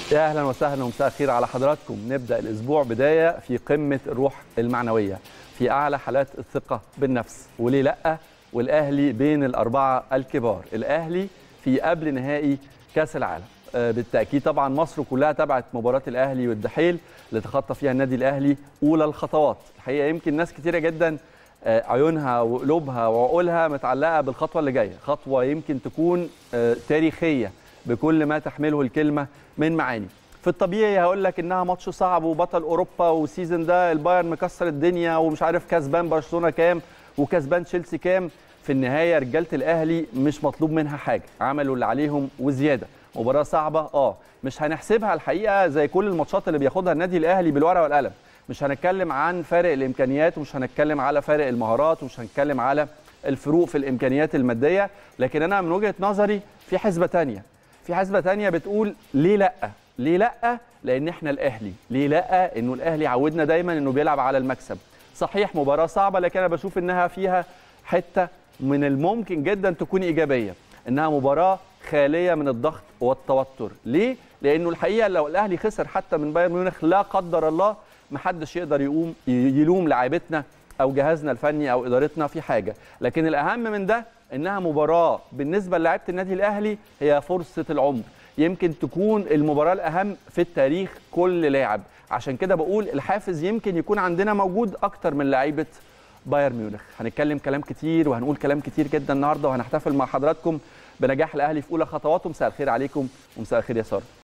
يا اهلا وسهلا ومساء الخير على حضراتكم نبدا الاسبوع بدايه في قمه الروح المعنويه في اعلى حالات الثقه بالنفس وليه لا والاهلي بين الاربعه الكبار الاهلي في قبل نهائي كاس العالم آه، بالتاكيد طبعا مصر كلها تابعت مباراه الاهلي والدحيل اللي تخطى فيها النادي الاهلي اولى الخطوات الحقيقه يمكن ناس كتيره جدا آه، عيونها وقلوبها وعقولها متعلقه بالخطوه اللي جايه خطوه يمكن تكون آه، تاريخيه بكل ما تحمله الكلمه من معاني في الطبيعي هقول لك انها ماتش صعب وبطل اوروبا والسيزون ده البايرن مكسر الدنيا ومش عارف كسبان برشلونه كام وكسبان تشيلسي كام في النهايه رجاله الاهلي مش مطلوب منها حاجه عملوا اللي عليهم وزياده مباراه صعبه اه مش هنحسبها الحقيقه زي كل الماتشات اللي بياخدها النادي الاهلي بالورقه والقلم مش هنتكلم عن فارق الامكانيات ومش هنتكلم على فارق المهارات ومش هنتكلم على الفروق في الامكانيات الماديه لكن انا من وجهه نظري في حسبه تانية في حسبه تانية بتقول ليه لا ليه لا لان احنا الاهلي ليه لا انه الاهلي عودنا دايما انه بيلعب على المكسب صحيح مباراه صعبه لكن انا بشوف انها فيها حته من الممكن جدا تكون ايجابيه انها مباراه خاليه من الضغط والتوتر ليه لانه الحقيقه لو الاهلي خسر حتى من بايرن ميونخ لا قدر الله محدش يقدر يقوم يلوم لاعيبتنا او جهازنا الفني او ادارتنا في حاجه لكن الاهم من ده انها مباراه بالنسبه للاعيبه النادي الاهلي هي فرصه العمر يمكن تكون المباراه الاهم في التاريخ كل لاعب عشان كده بقول الحافز يمكن يكون عندنا موجود اكتر من لعيبه بايرن ميونخ هنتكلم كلام كتير وهنقول كلام كتير جدا النهارده وهنحتفل مع حضراتكم بنجاح الاهلي في اولى خطواته مساء الخير عليكم ومساء الخير يا ساره